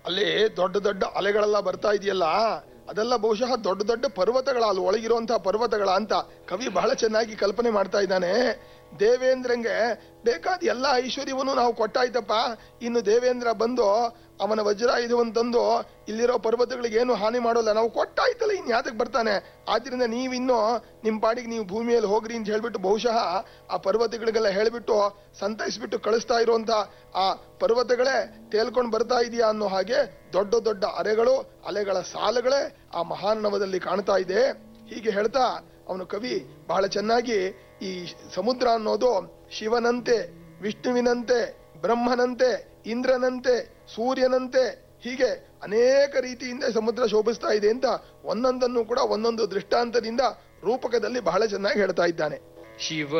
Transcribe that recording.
ಅಲ್ಲಿ ದೊಡ್ಡ ದೊಡ್ಡ ಅಲೆಗಳೆಲ್ಲ ಬರ್ತಾ ಇದೆಯಲ್ಲ ಅದೆಲ್ಲ ಬಹುಶಃ ದೊಡ್ಡ ದೊಡ್ಡ ಪರ್ವತಗಳ ಅಲ್ಲಿ ಒಳಗಿರುವಂತಹ ಪರ್ವತಗಳ ಅಂತ ಕವಿ ಬಹಳ ಚೆನ್ನಾಗಿ ಕಲ್ಪನೆ ಮಾಡ್ತಾ ಇದ್ದಾನೆ ದೇವೇಂದ್ರಂಗೆ ಬೇಕಾದ ಎಲ್ಲ ಐಶ್ವರ್ಯವನ್ನು ನಾವು ಕೊಟ್ಟಾಯ್ತಪ್ಪ ಇನ್ನು ದೇವೇಂದ್ರ ಬಂದು ಅವನ ವಜ್ರಾಯುಧವನ್ನು ತಂದು ಇಲ್ಲಿರೋ ಪರ್ವತಗಳಿಗೆ ಏನು ಹಾನಿ ಮಾಡೋಲ್ಲ ನಾವು ಕೊಟ್ಟಾಯ್ತಲ್ಲ ಇನ್ ಯಾತಕ್ ಬರ್ತಾನೆ ಆದ್ರಿಂದ ನೀವಿನ್ನು ನಿಮ್ ಪಾಡಿಗೆ ನೀವು ಭೂಮಿಯಲ್ಲಿ ಹೋಗ್ರಿ ಅಂತ ಹೇಳ್ಬಿಟ್ಟು ಬಹುಶಃ ಆ ಪರ್ವತಗಳಿಗೆಲ್ಲ ಹೇಳ್ಬಿಟ್ಟು ಸಂತೈಸ್ಬಿಟ್ಟು ಕಳಿಸ್ತಾ ಇರುವಂತ ಆ ಪರ್ವತಗಳೇ ತೇಲ್ಕೊಂಡು ಬರ್ತಾ ಇದೆಯಾ ಅನ್ನೋ ಹಾಗೆ ದೊಡ್ಡ ದೊಡ್ಡ ಅರೆಗಳು ಅಲೆಗಳ ಸಾಲಗಳೇ ಆ ಮಹಾನವದಲ್ಲಿ ಕಾಣ್ತಾ ಇದೆ ಹೀಗೆ ಹೇಳ್ತಾ ಅವನು ಕವಿ ಬಹಳ ಚೆನ್ನಾಗಿ ಈ ಸಮುದ್ರ ಅನ್ನೋದು ಶಿವನಂತೆ ವಿಷ್ಣುವಿನಂತೆ ಬ್ರಹ್ಮನಂತೆ ಇಂದ್ರನಂತೆ ಸೂರ್ಯನಂತೆ ಹೀಗೆ ಅನೇಕ ರೀತಿಯಿಂದ ಸಮುದ್ರ ಶೋಭಿಸ್ತಾ ಇದೆ ಅಂತ ಒಂದೊಂದನ್ನು ಕೂಡ ಒಂದೊಂದು ದೃಷ್ಟಾಂತದಿಂದ ರೂಪಕದಲ್ಲಿ ಬಹಳ ಚೆನ್ನಾಗಿ ಹೇಳ್ತಾ ಇದ್ದಾನೆ ಶಿವ